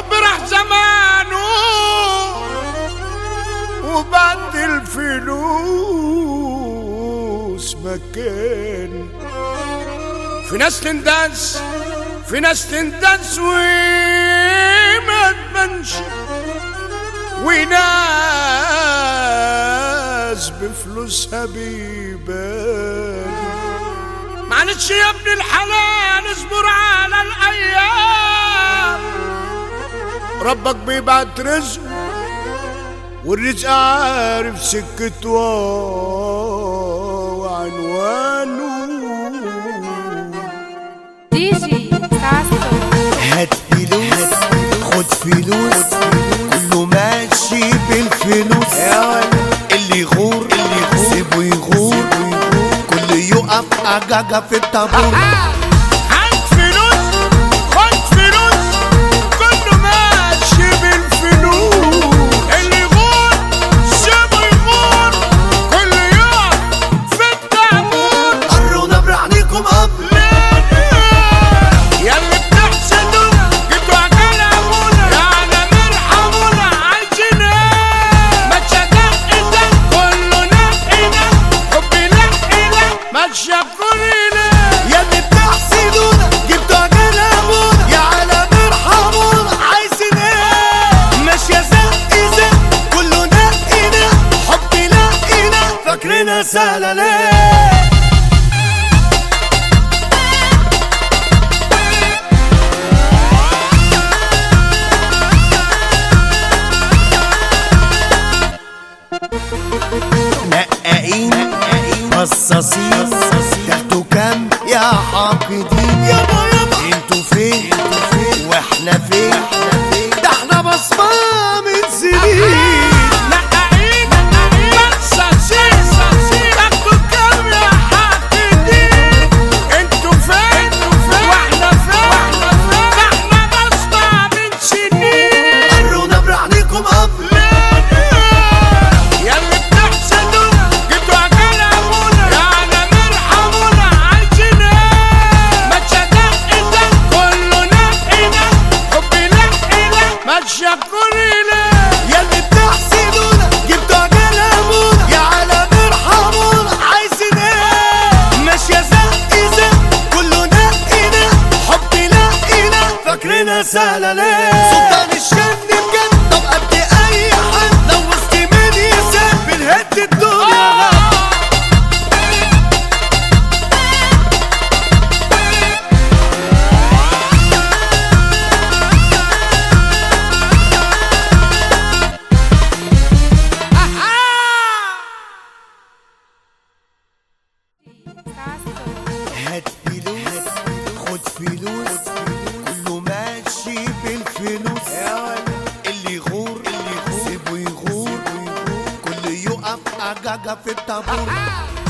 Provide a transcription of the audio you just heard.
الحب راح زمانه وبعد الفلوس مكان في ناس تندس في ناس تندس وما تبانش وناس بفلوسها بيبان معلش يا ابن الحلال اصبر على الايام ربك بيبعت رزق والرزق عارف سكته وعنوانه دي جي ساسو هات فلوس خد فلوس كله ماشي بالفلوس اللي يغور اللي يغور سيبه يغور كله يقف أجاجة في الطابور هات فلوس خد فلوس كله ماشي بالفلوس اللي يغور سيبه يغور كل يوم في التعبور قرونا برعنيكم أب يا اللي بتحسدونا جبتوا عجال ابونا يعني مرحمونا عايزين ايه ما تشجع ايدك كله نقينا حبي نقينا ما تشكري ليه يا اللي بتحسدونا جبتوا عجل أبونا يا على مرحمونا عايزين ايه ماشية زق زق كله نقينا حبي لقينا فاكرينها سهلة ليه نقاقين قصاصين تاخدوا كام يا حاقدين يابا يابا انتوا فين واحنا فين ده احنا بصمة من سنين نقعين مرصاصين تاخدوا كام يا حاكدين انتوا فين واحنا فين ده احنا بصمة من سنين قرونا برعنيكم اب يا اللي بتحسدونا جبتوا عجال ابونا يعني مرحمونا عايزين ايه ما تشجع ايدك كله نقينا حبي نقينا ما تشكري ليه يا اللي بتحسدونا جبتوا عجل ابونا يا على مرحمونا عايزين ايه ماشية زق زق كله نقينا حبي لقينا فاكرينها سهلة ليه سلطان الشن بجد طب قد اي حد لو وسط مين يسد بنهد الدنيا هات فلوس خد فلوس كله ماشي بالفلوس اللي يغور اللي يغور سيبه يغور كله يقف أجاجة في الطابور